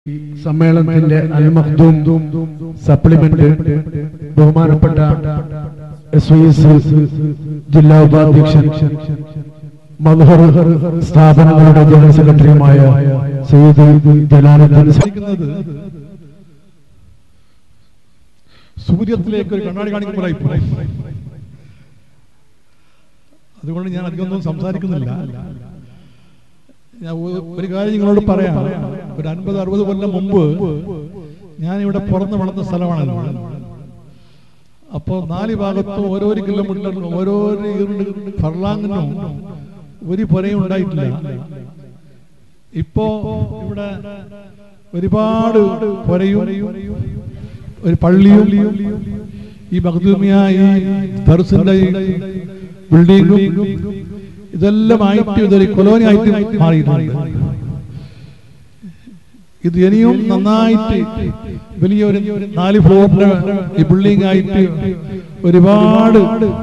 ഈ സമ്മേളനത്തിന്റെ അൽ മഖ്ദൂം സപ്ലിമെന്റ് ബഹുമാനപ്പെട്ട എസ് വി എസ് ജില്ലാ ഉപാധ്യക്ഷൻ മധുഹർ സ്ഥാപനങ്ങളുടെ ജനറൽ സെക്രട്ടറിയുമായ സയ്യിദ് ജലാലുദ്ദീൻ സ- കാണിക്കുന്നത് സൂര്യത്തിലേക്ക് ഒരു കണ്ണാടി കാണിക്കുമ്പോഴായി പോയി അതുകൊണ്ട് ഞാൻ അധികമൊന്നും സംസാരിക്കുന്നില്ല ഞാൻ ഒ- ഒരു കാര്യം നിങ്ങളോട് പറയാം ഒരു അൻപത് അറുപത് കൊല്ലം മുമ്പ് ഞാൻ ഇവിടെ പുറന്ന് വളർന്ന സ്ഥലമാണല്ലോ അപ്പോൾ നാല് ഭാഗത്തും ഓരോരോ കിലോമീറ്ററിലും ഓരോരോ ഈറിന് ഫർലാങ്ങിനും ഒരു പുരയും ഉണ്ടായിട്ടില്ല ഇപ്പോ ഇവിടെ ഒരുപാട് പുരയും ഒരു പള്ളിയും ഈ മഖ്ദൂമിയ ഈ ദർസിന്റെ ഈ ബിൽഡിങ്ങും ഇതെല്ലാം ആയിട്ട് ഇതൊരു കൊലോനി ആയിട്ട് മാറിയിട്ടുണ്ട് ഇത് ഇനിയും നന്നായിട്ട് വലിയൊരു നാല് ഫ്ലോറിന്റെ ഈ ബിൽഡിംഗ് ആയിട്ട് ഒരുപാട്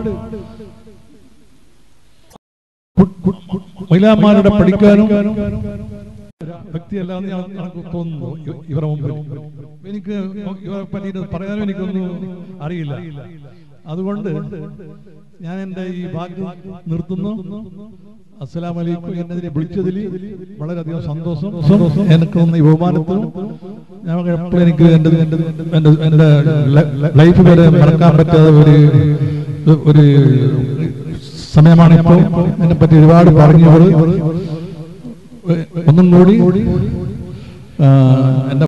മഹിളാമാരുടെ പഠിക്കാനും വ്യക്തിയല്ലാന്ന് ഞാൻ എനിക്ക് തോന്നുന്നു ഇ- ഇവരുടെ മുമ്പിൽ എനിക്ക് ഇവരെ പറ്റിയിട്ട് പറയാനും എനിക്കൊന്നും അറിയില്ല അതുകൊണ്ട് ഞാൻ എൻ്റെ ഈ വാക്ക് നിർത്തുന്നു അസ്സലാം വലൈക്കും എന്നതിനെ വിളിച്ചതിൽ വളരെയധികം സന്തോഷം സന്തോഷം എനിക്ക് തോന്നുന്ന ഈ ബഹുമാനത്തിനും ഞാൻ എപ്പോഴും എനിക്ക് എൻ്റെ എൻ്റെ എൻ്റെ എൻ്റെ ലൈഫ് വരെ മറക്കാൻ പറ്റാത്ത ഒരു ഒരു സമയമാണ് ഇപ്പോൾ എന്നെ പറ്റി ഒരുപാട് പറഞ്ഞവർ ഒന്നും കൂടി ആ, എന്റെ